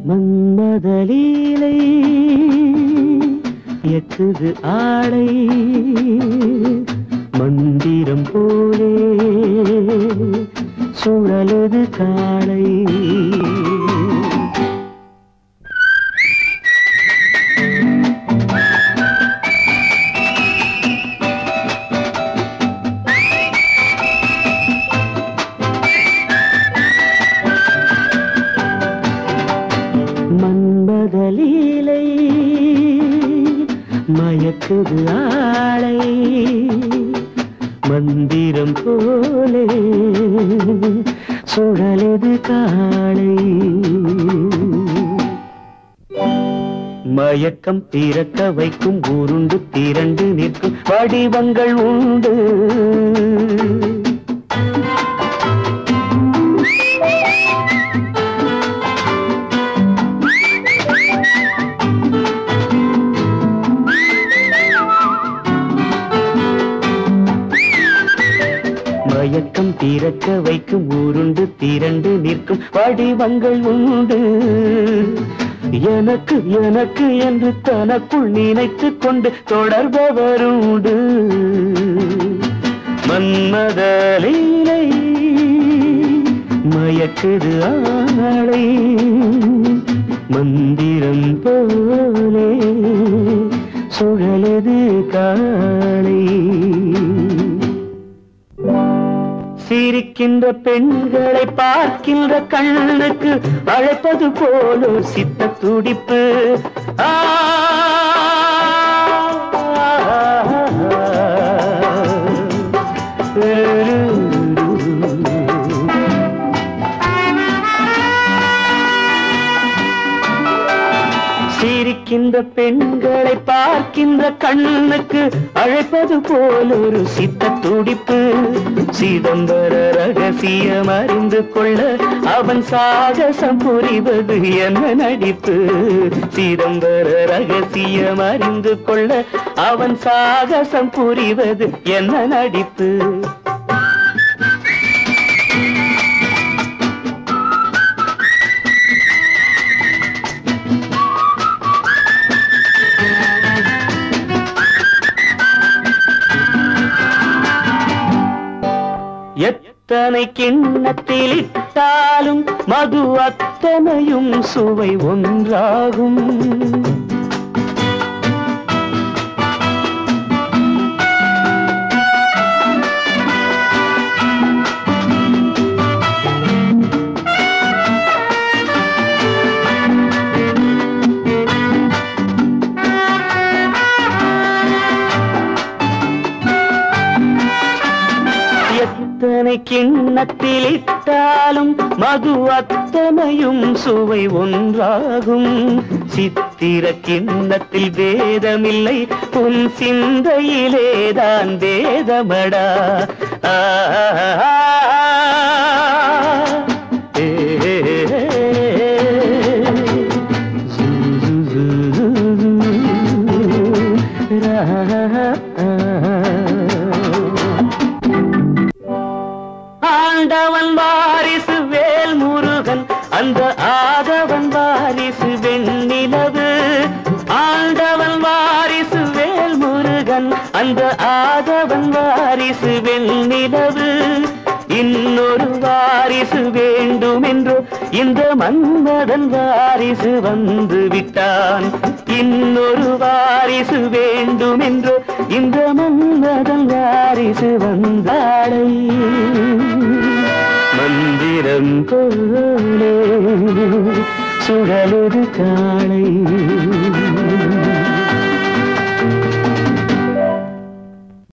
மன்மதலீலை எக்குது ஆடை மந்திரம் போலே சுழலுது காளை மன்மதலீலை மயக்குது ஆளை மந்திரம் போலே சுழலுது காளை மயக்கம் பிறக்க வைக்கும் உருண்டு திரண்டு நிற்கும் வடிவங்கள் உண்டு மயக்கம் திறக்க வைக்கும் உருண்டு திரண்டு நிற்கும் வடிவங்கள் உண்டு எனக்கு எனக்கு என்று தனக்குள் நினைத்து கொண்டு தொடர்பவருண்டு மன்மதலீலை மயக்குது ஆளை மந்திரம் போலே சுழலுது காளை சிரிக்கின்ற பெண்களை பார்க்கின்ற கண்ணுக்கு அழைப்பது போல ஒரு சித்த துடிப்பு ஆ, சிரிக்கின்ற பெண்களை பார்க்கின்ற கண்ணுக்கு அழைப்பது போல் ஒரு சித்த துடிப்பு சிதம்பர ரகசியம் அறிந்து கொள்ள அவன் சாகசம் புரிவது என்ன நடிப்பு சிதம்பர ரகசியம் அறிந்து கொள்ள அவன் சாகசம் புரிவது என்ன நடிப்பு எத்தனை கிண்ணத்தில் இட்டாலும் மது அத்தனையும் சுவை ஒன்றாகும் எத்தனை கிண்ணத்தில் இட்டாலும் மது அத்தனையும் சுவை ஒன்றாகும் சித்திர கிண்ணத்தில் வேதமில்லை உன் சிந்தையிலேதான் வேதமடா ஆ, ஆ, ஆ, ஏ, ஏ, ஏ. ஆண்டவன் வாரிசு வேல் முருகன் அந்த ஆதவன் வாரிசு வெண்ணிலவு ஆண்டவன் வாரிசு வேல் முருகன் அந்த ஆதவன் வாரிசு வெண்ணிலவு இன்னொரு வாரிசு வேண்டுமென்றோ இந்த மன்மதன் வாரிசு வந்து விட்டான் இன்னொரு வாரிசு வேண்டுமென்றோ இந்த மன்மதன் வாரிசு வந்தாடை மந்திரம் போலே சுழலுது காளை